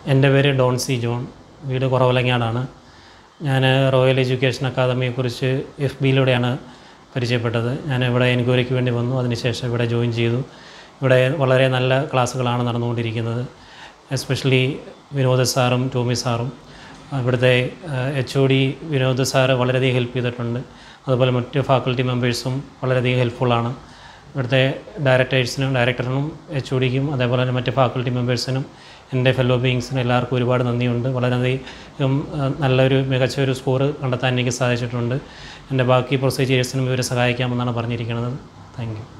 എൻ്റെ പേര് Don C John വീട് കുറവലങ്ങാടാണ് ഞാൻ റോയൽ എഡ്യൂക്കേഷൻ അക്കാദമിയെക്കുറിച്ച് എഫ് ബിയിലൂടെയാണ് പരിചയപ്പെട്ടത് ഞാൻ ഇവിടെ എൻക്വയറിക്ക് വേണ്ടി വന്നു അതിനുശേഷം ഇവിടെ ജോയിൻ ചെയ്തു ഇവിടെ വളരെ നല്ല ക്ലാസ്സുകളാണ് നടന്നുകൊണ്ടിരിക്കുന്നത് എസ്പെഷ്യലി വിനോദ സാറും ടോമി സാറും ഇവിടുത്തെ H O D Vinod sir വളരെയധികം ഹെൽപ്പ് ചെയ്തിട്ടുണ്ട് അതുപോലെ മറ്റ് ഫാക്കൽറ്റി മെമ്പേഴ്സും വളരെയധികം ഹെൽപ്ഫുള്ളാണ് ഇവിടുത്തെ ഡയറക്ടേഴ്സിനും ഡയറക്ടറിനും എച്ച് ഒ ഡിക്കും അതേപോലെ തന്നെ മറ്റ് ഫാക്കൽറ്റി മെമ്പേഴ്സിനും എൻ്റെ ഫെല്ലോ ബീങ്സിനും എല്ലാവർക്കും ഒരുപാട് നന്ദിയുണ്ട് വളരെയധികം ആ, നല്ലൊരു മികച്ച ഒരു സ്കോർ കണ്ടെത്താൻ എനിക്ക് സാധിച്ചിട്ടുണ്ട് എൻ്റെ ബാക്കി പ്രൊസീജിയേഴ്സിനും ഇവരെ സഹായിക്കാമെന്നാണ് പറഞ്ഞിരിക്കുന്നത് താങ്ക് യു